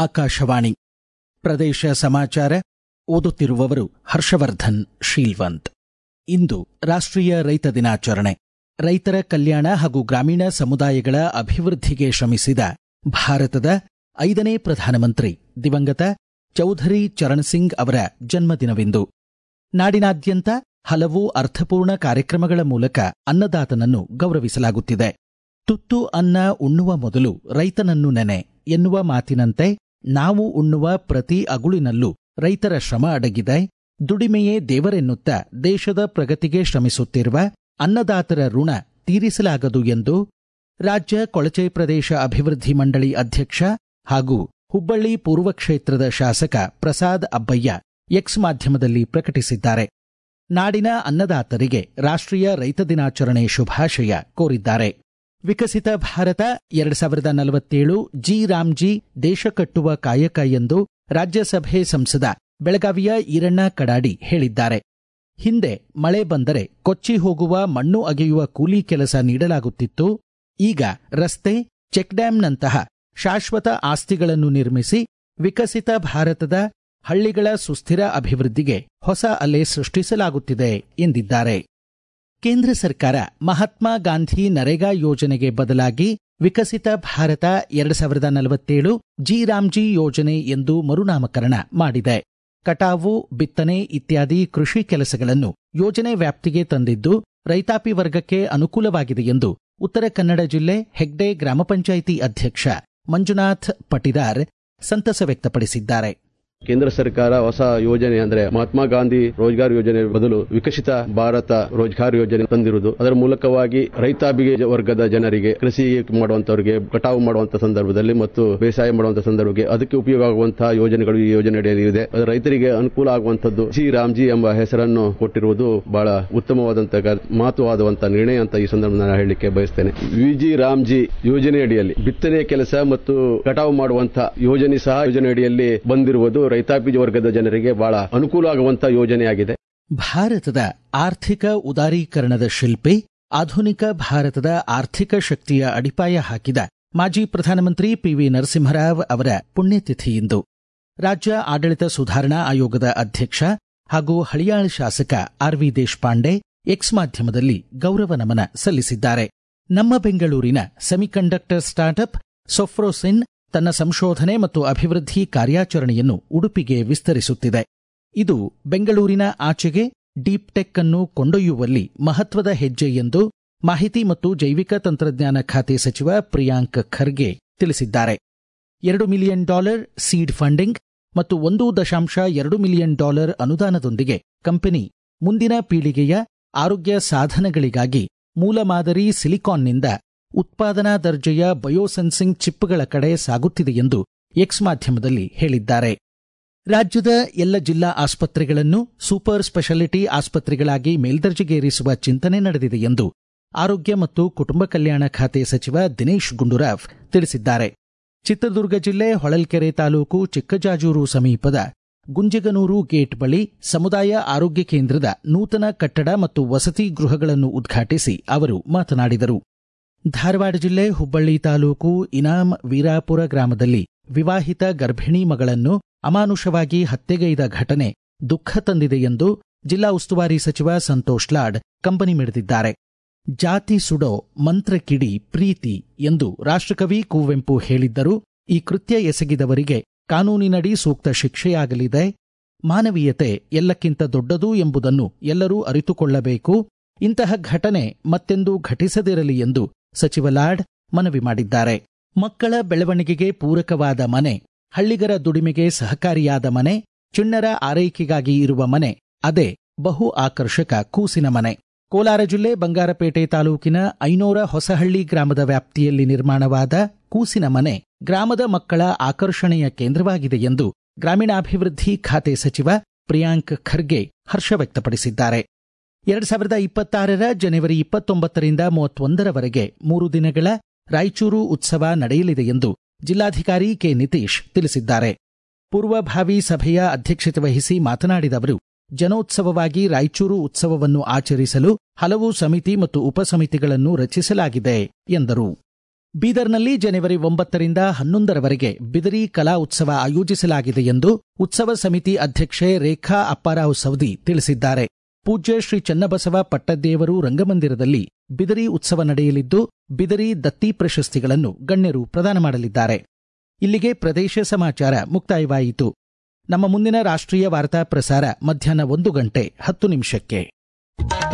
ಆಕಾಶವಾಣಿ ಪ್ರದೇಶ ಸಮಾಚಾರ ಓದುತ್ತಿರುವವರು ಹರ್ಷವರ್ಧನ್ ಶೀಲ್ವಂತ್ ಇಂದು ರಾಷ್ಟ್ರೀಯ ರೈತ ದಿನಾಚರಣೆ ರೈತರ ಕಲ್ಯಾಣ ಹಾಗೂ ಗ್ರಾಮೀಣ ಸಮುದಾಯಗಳ ಅಭಿವೃದ್ಧಿಗೆ ಶ್ರಮಿಸಿದ ಭಾರತದ ಐದನೇ ಪ್ರಧಾನಮಂತ್ರಿ ದಿವಂಗತ ಚೌಧರಿ ಚರಣ್ ಸಿಂಗ್ ಅವರ ಜನ್ಮದಿನವಿಂದು ನಾಡಿನಾದ್ಯಂತ ಹಲವು ಅರ್ಥಪೂರ್ಣ ಕಾರ್ಯಕ್ರಮಗಳ ಮೂಲಕ ಅನ್ನದಾತನನ್ನು ಗೌರವಿಸಲಾಗುತ್ತಿದೆ ತುತ್ತು ಅನ್ನ ಉಣ್ಣುವ ಮೊದಲು ರೈತನನ್ನು ನೆನೆ ಎನ್ನುವ ಮಾತಿನಂತೆ ನಾವು ಉಣ್ಣುವ ಪ್ರತಿ ಅಗುಳಿನಲ್ಲೂ ರೈತರ ಶ್ರಮ ಅಡಗಿದೆ ದುಡಿಮೆಯೇ ದೇವರೆನ್ನುತ್ತಾ ದೇಶದ ಪ್ರಗತಿಗೆ ಶ್ರಮಿಸುತ್ತಿರುವ ಅನ್ನದಾತರ ಋಣ ತೀರಿಸಲಾಗದು ಎಂದು ರಾಜ್ಯ ಕೊಳಚೆ ಪ್ರದೇಶ ಅಭಿವೃದ್ಧಿ ಮಂಡಳಿ ಅಧ್ಯಕ್ಷ ಹಾಗೂ ಹುಬ್ಬಳ್ಳಿ ಪೂರ್ವ ಕ್ಷೇತ್ರದ ಶಾಸಕ ಪ್ರಸಾದ್ ಅಬ್ಬಯ್ಯ ಎಕ್ಸ್ ಮಾಧ್ಯಮದಲ್ಲಿ ಪ್ರಕಟಿಸಿದ್ದಾರೆ ನಾಡಿನ ಅನ್ನದಾತರಿಗೆ ರಾಷ್ಟ್ರೀಯ ರೈತ ದಿನಾಚರಣೆ ಶುಭಾಶಯ ಕೋರಿದ್ದಾರೆ ವಿಕಸಿತ ಭಾರತ ಎರಡ್ ಸಾವಿರದ ನಲವತ್ತೇಳು ಜಿ ರಾಮ್ಜಿ ದೇಶ ಕಟ್ಟುವ ಕಾಯಕ ಎಂದು ರಾಜ್ಯಸಭೆ ಸಂಸದ ಬೆಳಗಾವಿಯ ಈರಣ್ಣ ಕಡಾಡಿ ಹೇಳಿದ್ದಾರೆ ಹಿಂದೆ ಮಳೆ ಬಂದರೆ ಕೊಚ್ಚಿ ಹೋಗುವ ಮಣ್ಣು ಅಗೆಯುವ ಕೂಲಿ ಕೆಲಸ ನೀಡಲಾಗುತ್ತಿತ್ತು ಈಗ ರಸ್ತೆ ಚೆಕ್ ಡ್ಯಾಂನಂತಹ ಶಾಶ್ವತ ಆಸ್ತಿಗಳನ್ನು ನಿರ್ಮಿಸಿ ವಿಕಸಿತ ಭಾರತದ ಹಳ್ಳಿಗಳ ಸುಸ್ಥಿರ ಅಭಿವೃದ್ಧಿಗೆ ಹೊಸ ಅಲೆ ಸೃಷ್ಟಿಸಲಾಗುತ್ತಿದೆ ಎಂದಿದ್ದಾರೆ ಕೇಂದ್ರ ಸರ್ಕಾರ ಮಹಾತ್ಮ ಗಾಂಧಿ ನರೇಗಾ ಯೋಜನೆಗೆ ಬದಲಾಗಿ ವಿಕಸಿತ ಭಾರತ ಎರಡ್ ಸಾವಿರದ ನಲವತ್ತೇಳು ಜಿ ರಾಮ್ಜಿ ಯೋಜನೆ ಎಂದು ಮರುನಾಮಕರಣ ಮಾಡಿದೆ ಕಟಾವು ಬಿತ್ತನೆ ಇತ್ಯಾದಿ ಕೃಷಿ ಕೆಲಸಗಳನ್ನು ಯೋಜನೆ ವ್ಯಾಪ್ತಿಗೆ ತಂದಿದ್ದು ರೈತಾಪಿ ವರ್ಗಕ್ಕೆ ಅನುಕೂಲವಾಗಿದೆ ಎಂದು ಉತ್ತರ ಕನ್ನಡ ಜಿಲ್ಲೆ ಹೆಗ್ಡೆ ಗ್ರಾಮ ಪಂಚಾಯಿತಿ ಅಧ್ಯಕ್ಷ ಮಂಜುನಾಥ್ ಪಟಿದಾರ್ ಸಂತಸ ವ್ಯಕ್ತಪಡಿಸಿದ್ದಾರೆ ಕೇಂದ್ರ ಸರ್ಕಾರ ಹೊಸ ಯೋಜನೆ ಅಂದ್ರೆ ಮಹಾತ್ಮ ಗಾಂಧಿ ರೋಜ್ಗಾರ್ ಯೋಜನೆ ಬದಲು ವಿಕಸಿತ ಭಾರತ ರೋಜ್ಗಾರ್ ಯೋಜನೆ ತಂದಿರುವುದು ಅದರ ಮೂಲಕವಾಗಿ ರೈತಾಭಿಗೆ ವರ್ಗದ ಜನರಿಗೆ ಕೃಷಿ ಮಾಡುವಂತವರಿಗೆ ಕಟಾವು ಮಾಡುವಂತ ಸಂದರ್ಭದಲ್ಲಿ ಮತ್ತು ಬೇಸಾಯ ಮಾಡುವಂತ ಸಂದರ್ಭಕ್ಕೆ ಅದಕ್ಕೆ ಉಪಯೋಗ ಆಗುವಂತಹ ಯೋಜನೆಗಳು ಈ ಯೋಜನೆಯಲ್ಲಿ ಇದೆ ಅದು ರೈತರಿಗೆ ಅನುಕೂಲ ಆಗುವಂತದ್ದು ಶ್ರೀ ರಾಮ್ಜಿ ಎಂಬ ಹೆಸರನ್ನು ಕೊಟ್ಟಿರುವುದು ಬಹಳ ಉತ್ತಮವಾದಂತಹ ಮಹತ್ವವಾದಂತಹ ನಿರ್ಣಯ ಅಂತ ಈ ಸಂದರ್ಭದಲ್ಲಿ ನಾನು ಹೇಳಲಿಕ್ಕೆ ಬಯಸ್ತೇನೆ ವಿಜಿ ರಾಮ್ಜಿ ಯೋಜನೆಯಡಿಯಲ್ಲಿ ಬಿತ್ತನೆ ಕೆಲಸ ಮತ್ತು ಕಟಾವು ಮಾಡುವಂತಹ ಯೋಜನೆ ಸಹ ಯೋಜನೆಯಡಿಯಲ್ಲಿ ಬಂದಿರುವುದು ರೈತಾಪಿ ವರ್ಗದ ಜನರಿಗೆ ಬಹಳ ಅನುಕೂಲ ಆಗುವಂತಹ ಯೋಜನೆಯಾಗಿದೆ ಭಾರತದ ಆರ್ಥಿಕ ಉದಾರೀಕರಣದ ಶಿಲ್ಪಿ ಆಧುನಿಕ ಭಾರತದ ಆರ್ಥಿಕ ಶಕ್ತಿಯ ಅಡಿಪಾಯ ಹಾಕಿದ ಮಾಜಿ ಪ್ರಧಾನಮಂತ್ರಿ ಪಿವಿ ನರಸಿಂಹರಾವ್ ಅವರ ಪುಣ್ಯತಿಥಿ ಇಂದು ರಾಜ್ಯ ಆಡಳಿತ ಸುಧಾರಣಾ ಆಯೋಗದ ಅಧ್ಯಕ್ಷ ಹಾಗೂ ಹಳಿಯಾಳ ಶಾಸಕ ಆರ್ವಿ ದೇಶಪಾಂಡೆ ಎಕ್ಸ್ ಮಾಧ್ಯಮದಲ್ಲಿ ಗೌರವ ನಮನ ಸಲ್ಲಿಸಿದ್ದಾರೆ ನಮ್ಮ ಬೆಂಗಳೂರಿನ ಸೆಮಿಕಂಡಕ್ಟರ್ ಸ್ಟಾರ್ಟ್ಅಪ್ ಸೊಫ್ರೋಸಿನ್ ತನ್ನ ಸಂಶೋಧನೆ ಮತ್ತು ಅಭಿವೃದ್ಧಿ ಕಾರ್ಯಾಚರಣೆಯನ್ನು ಉಡುಪಿಗೆ ವಿಸ್ತರಿಸುತ್ತಿದೆ ಇದು ಬೆಂಗಳೂರಿನ ಆಚೆಗೆ ಡೀಪ್ ಟೆಕ್ ಅನ್ನು ಕೊಂಡೊಯ್ಯುವಲ್ಲಿ ಮಹತ್ವದ ಹೆಜ್ಜೆ ಎಂದು ಮಾಹಿತಿ ಮತ್ತು ಜೈವಿಕ ತಂತ್ರಜ್ಞಾನ ಖಾತೆ ಸಚಿವ ಪ್ರಿಯಾಂಕ್ ಖರ್ಗೆ ತಿಳಿಸಿದ್ದಾರೆ ಎರಡು ಮಿಲಿಯನ್ ಡಾಲರ್ ಸೀಡ್ ಫಂಡಿಂಗ್ ಮತ್ತು ಒಂದು ದಶಾಂಶ ಎರಡು ಮಿಲಿಯನ್ ಡಾಲರ್ ಅನುದಾನದೊಂದಿಗೆ ಕಂಪನಿ ಮುಂದಿನ ಪೀಳಿಗೆಯ ಆರೋಗ್ಯ ಸಾಧನಗಳಿಗಾಗಿ ಮೂಲಮಾದರಿ ಸಿಲಿಕಾನ್ನಿಂದ ಉತ್ಪಾದನಾ ದರ್ಜೆಯ ಬಯೋಸೆನ್ಸಿಂಗ್ ಚಿಪ್ಗಳ ಕಡೆ ಸಾಗುತ್ತಿದೆ ಎಂದು ಎಕ್ಸ್ ಮಾಧ್ಯಮದಲ್ಲಿ ಹೇಳಿದ್ದಾರೆ ರಾಜ್ಯದ ಎಲ್ಲ ಜಿಲ್ಲಾ ಆಸ್ಪತ್ರೆಗಳನ್ನು ಸೂಪರ್ ಸ್ಪೆಷಾಲಿಟಿ ಆಸ್ಪತ್ರೆಗಳಾಗಿ ಮೇಲ್ದರ್ಜೆಗೇರಿಸುವ ಚಿಂತನೆ ನಡೆದಿದೆ ಎಂದು ಆರೋಗ್ಯ ಮತ್ತು ಕುಟುಂಬ ಕಲ್ಯಾಣ ಖಾತೆ ಸಚಿವ ದಿನೇಶ್ ಗುಂಡೂರಾವ್ ತಿಳಿಸಿದ್ದಾರೆ ಚಿತ್ರದುರ್ಗ ಜಿಲ್ಲೆ ಹೊಳಲ್ಕೆರೆ ತಾಲೂಕು ಚಿಕ್ಕಜಾಜೂರು ಸಮೀಪದ ಗುಂಜಗನೂರು ಗೇಟ್ ಬಳಿ ಸಮುದಾಯ ಆರೋಗ್ಯ ಕೇಂದ್ರದ ನೂತನ ಕಟ್ಟಡ ಮತ್ತು ವಸತಿ ಗೃಹಗಳನ್ನು ಉದ್ಘಾಟಿಸಿ ಅವರು ಮಾತನಾಡಿದರು ಧಾರವಾಡ ಜಿಲ್ಲೆ ಹುಬ್ಬಳ್ಳಿ ತಾಲೂಕು ಇನಾಂ ವೀರಾಪುರ ಗ್ರಾಮದಲ್ಲಿ ವಿವಾಹಿತ ಗರ್ಭಿಣಿ ಮಗಳನ್ನು ಅಮಾನುಷವಾಗಿ ಹತ್ಯೆಗೈದ ಘಟನೆ ದುಃಖ ತಂದಿದೆ ಎಂದು ಜಿಲ್ಲಾ ಉಸ್ತುವಾರಿ ಸಚಿವ ಸಂತೋಷ್ ಲಾಡ್ ಕಂಬನಿ ಮಿಡಿದಿದ್ದಾರೆ ಜಾತಿ ಸುಡೋ ಮಂತ್ರ ಕಿಡಿ ಪ್ರೀತಿ ಎಂದು ರಾಷ್ಟ್ರಕವಿ ಕುವೆಂಪು ಹೇಳಿದ್ದರು ಈ ಕೃತ್ಯ ಎಸಗಿದವರಿಗೆ ಕಾನೂನಿನಡಿ ಸೂಕ್ತ ಶಿಕ್ಷೆಯಾಗಲಿದೆ ಮಾನವೀಯತೆ ಎಲ್ಲಕ್ಕಿಂತ ದೊಡ್ಡದು ಎಂಬುದನ್ನು ಎಲ್ಲರೂ ಅರಿತುಕೊಳ್ಳಬೇಕು ಇಂತಹ ಘಟನೆ ಮತ್ತೆಂದೂ ಘಟಿಸದಿರಲಿ ಎಂದು ಸಚಿವ ಲಾಡ್ ಮನವಿ ಮಾಡಿದ್ದಾರೆ ಮಕ್ಕಳ ಬೆಳವಣಿಗೆಗೆ ಪೂರಕವಾದ ಮನೆ ಹಳ್ಳಿಗರ ದುಡಿಮೆಗೆ ಸಹಕಾರಿಯಾದ ಮನೆ ಚಿಣ್ಣರ ಆರೈಕೆಗಾಗಿ ಇರುವ ಮನೆ ಅದೇ ಬಹು ಆಕರ್ಷಕ ಕೂಸಿನ ಮನೆ ಕೋಲಾರ ಜಿಲ್ಲೆ ಬಂಗಾರಪೇಟೆ ತಾಲೂಕಿನ ಐನೂರ ಹೊಸಹಳ್ಳಿ ಗ್ರಾಮದ ವ್ಯಾಪ್ತಿಯಲ್ಲಿ ನಿರ್ಮಾಣವಾದ ಕೂಸಿನ ಮನೆ ಗ್ರಾಮದ ಮಕ್ಕಳ ಆಕರ್ಷಣೆಯ ಕೇಂದ್ರವಾಗಿದೆ ಎಂದು ಗ್ರಾಮೀಣಾಭಿವೃದ್ಧಿ ಖಾತೆ ಸಚಿವ ಪ್ರಿಯಾಂಕ್ ಖರ್ಗೆ ಹರ್ಷ ವ್ಯಕ್ತಪಡಿಸಿದ್ದಾರೆ ಎರಡ್ ಸಾವಿರದ ಇಪ್ಪತ್ತಾರರ ಜನವರಿ ಇಪ್ಪತ್ತೊಂಬತ್ತರಿಂದ ಮೂವತ್ತೊಂದರವರೆಗೆ ಮೂರು ದಿನಗಳ ರಾಯಚೂರು ಉತ್ಸವ ನಡೆಯಲಿದೆ ಎಂದು ಜಿಲ್ಲಾಧಿಕಾರಿ ಕೆ ನಿತೀಶ್ ತಿಳಿಸಿದ್ದಾರೆ ಪೂರ್ವಭಾವಿ ಸಭೆಯ ಅಧ್ಯಕ್ಷತೆ ವಹಿಸಿ ಮಾತನಾಡಿದ ಅವರು ಜನೋತ್ಸವವಾಗಿ ರಾಯಚೂರು ಉತ್ಸವವನ್ನು ಆಚರಿಸಲು ಹಲವು ಸಮಿತಿ ಮತ್ತು ಉಪಸಮಿತಿಗಳನ್ನು ರಚಿಸಲಾಗಿದೆ ಎಂದರು ಬೀದರ್ನಲ್ಲಿ ಜನವರಿ ಒಂಬತ್ತರಿಂದ ಹನ್ನೊಂದರವರೆಗೆ ಬಿದರಿ ಕಲಾ ಉತ್ಸವ ಆಯೋಜಿಸಲಾಗಿದೆ ಎಂದು ಉತ್ಸವ ಸಮಿತಿ ಅಧ್ಯಕ್ಷೆ ರೇಖಾ ಅಪ್ಪಾರಾವ್ ಸವದಿ ತಿಳಿಸಿದ್ದಾರೆ ಪೂಜ್ಯ ಶ್ರೀ ಚನ್ನಬಸವ ಪಟ್ಟದ್ದೇವರು ರಂಗಮಂದಿರದಲ್ಲಿ ಬಿದರಿ ಉತ್ಸವ ನಡೆಯಲಿದ್ದು ಬಿದರಿ ದತ್ತಿ ಪ್ರಶಸ್ತಿಗಳನ್ನು ಗಣ್ಯರು ಪ್ರದಾನ ಮಾಡಲಿದ್ದಾರೆ ಇಲ್ಲಿಗೆ ಪ್ರದೇಶ ಸಮಾಚಾರ ಮುಕ್ತಾಯವಾಯಿತು ನಮ್ಮ ಮುಂದಿನ ರಾಷ್ಟ್ರೀಯ ವಾರ್ತಾ ಪ್ರಸಾರ ಮಧ್ಯಾಹ್ನ ಒಂದು ಗಂಟೆ ಹತ್ತು ನಿಮಿಷಕ್ಕೆ